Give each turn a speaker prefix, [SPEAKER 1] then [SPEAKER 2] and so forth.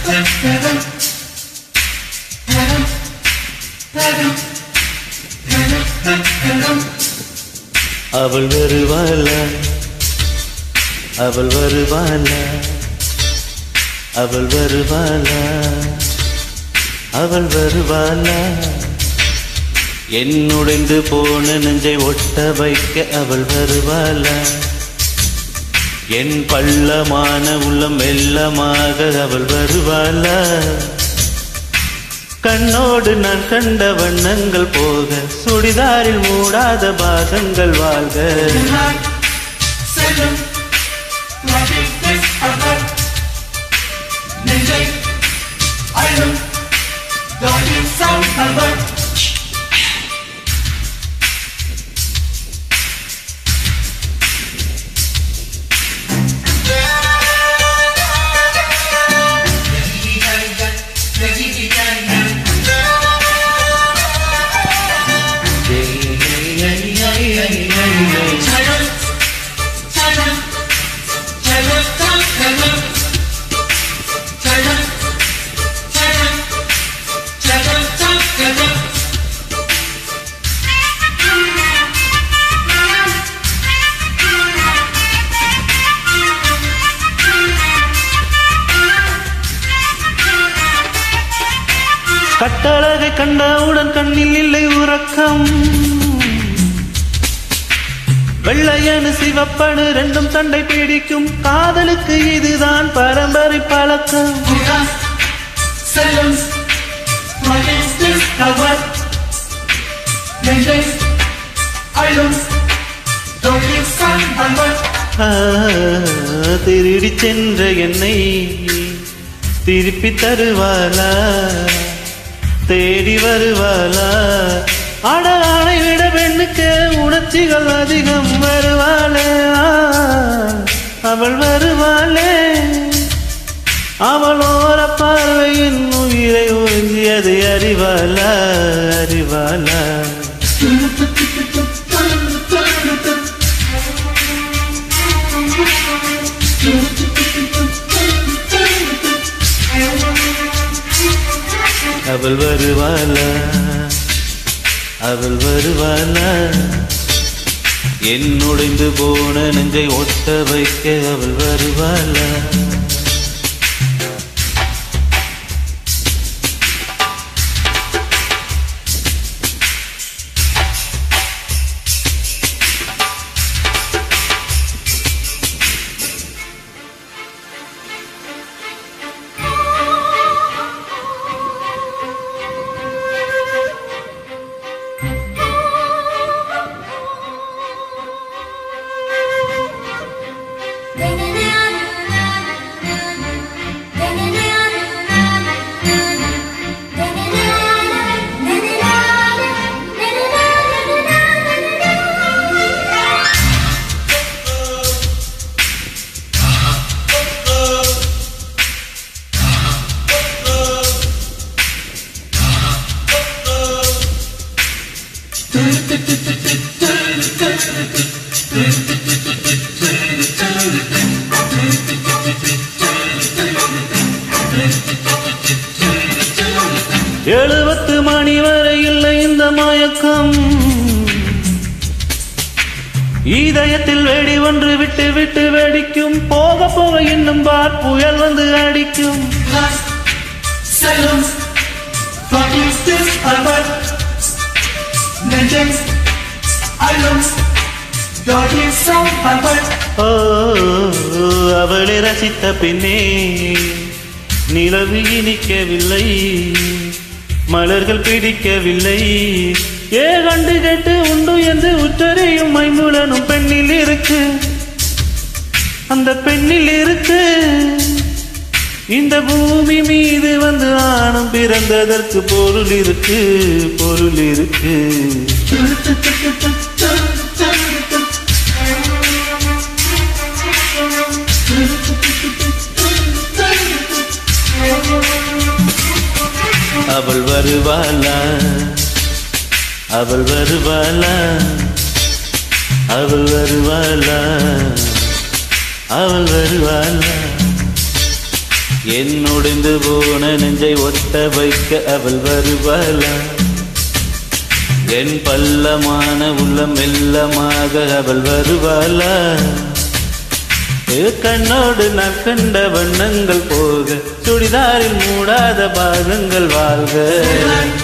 [SPEAKER 1] அவள் வருவாளா அவள் வருவாளா அவள் வருவாளா அவள் வருவாளா என்னுடைந்து போன நெஞ்சை ஒட்ட வைக்க அவள் வருவாளா என் பள்ளமான உள்ளம் வெள்ளமாக அவள் வருவாளா கண்ணோடு நான் கண்ட வண்ணங்கள் போக சுடிதாரில் மூடாத பாகங்கள் வாழ்க
[SPEAKER 2] செல்லும் மகிழ்ச்சிஸ் அவர் நெஞ்சை அழும் காலில் சம் அவர் Channel, channel, channel, channel, channel, channel, channel, channel.
[SPEAKER 1] கட்டழகை கண்டவுடன் கண்ணில் இல்லை உறக்கம் வெள்ளையனு சிவப்பனு ரெண்டும் சண்டை பிடிக்கும் காதலுக்கு இதுதான் பரம்பரை பழக்கம்
[SPEAKER 2] Buddha, செல்லும் மகிழ்ச்சிஸ் அவர் நெஞ்சை அழும் காலில் சம் அவர்
[SPEAKER 1] ஆ, திருடி சென்ற என்னை திருப்பி தருவாளா தேடி வருவாளா அட ஆணை விட பெண்ணுக்கு உணர்ச்சிகள் அதிகம் வருவாளே ஆ, அவள் வருவாளே அவள் ஓர பார்வையின் உயிரை உறிஞ்சியது அறிவாளா அறிவாளா அவள் வருவாளா அவள் வருவாளா என்னுடைந்து போன நெஞ்சை ஒட்ட வைக்க அவள் வருவாளா எழுபத்து மணி வரை இல்லை இந்த மயக்கம் இதயத்தில் வெடி ஒன்று விட்டு விட்டு வெடிக்கும் போக போக இன்னும் பார் புயல் வந்து அடிக்கும்
[SPEAKER 2] செல்லும் மகிழ்ச்சிஸ் அவர் நெஞ்சை அழும் காலில் சம் அவர்
[SPEAKER 1] ஓ அவளை ரசித்த பின்னே நிலவு இனிக்கவில்லை மலர்கள் பிடிக்கவில்லை ஏ கண்டு கேட்டு உண்டு என்று உற்றறியும் மைமுலனும் பெண்ணில் இருக்கு அந்த பெண்ணில் இருக்கு இந்த பூமி மீது வந்து ஆணும் பிறந்ததற்கு பொருள் இருக்கு பொருள் இருக்கு அவள் வருவாளா அவள் வருவாளா அவள் வருவாளா அவள் வருவாளா என்னொடிந்து போன நெஞ்சை ஒட்ட வைக்க அவள் வருவாளா என் பள்ளமான உள்ளம் மெல்லமாக அவள் வருவாளா ஏ கண்ணோடு நான் கண்ட வண்ணங்கள் போக சுடிதாரில் மூடாத பாகங்கள் வாழ்க